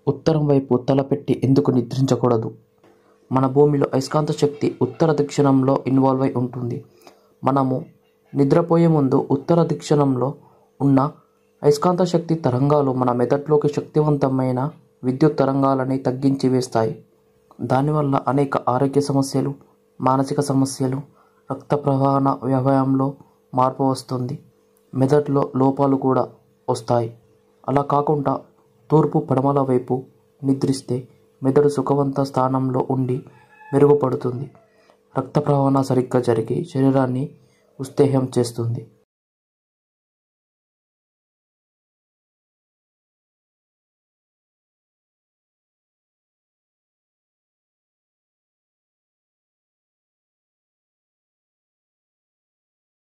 ఉత్తరం వైపు తలపెట్టి ఎందుకు నిద్రించకూడదు మన భూమిలో అయస్కాంత శక్తి ఉత్తర దక్షిణంలో ఇన్వాల్వ్ అయి ఉంటుంది మనము నిద్రపోయే ముందు ఉత్తర దక్షిణంలో ఉన్న అయస్కాంత శక్తి తరంగాలు మన మెదడులోకి శక్తివంతమైన విద్యుత్ తరంగాలని తగ్గించి వేస్తాయి దానివల్ల అనేక ఆరోగ్య సమస్యలు మానసిక సమస్యలు రక్త ప్రవాహన వ్యవయంలో మార్పు వస్తుంది మెదడులో లోపాలు కూడా వస్తాయి అలా కాకుండా తూర్పు పడమల వైపు నిద్రిస్తే మెదడు సుఖవంత స్థానంలో ఉండి మెరుగుపడుతుంది రక్త ప్రవాహన సరిగ్గా జరిగి శరీరాన్ని ఉత్తేజం చేస్తుంది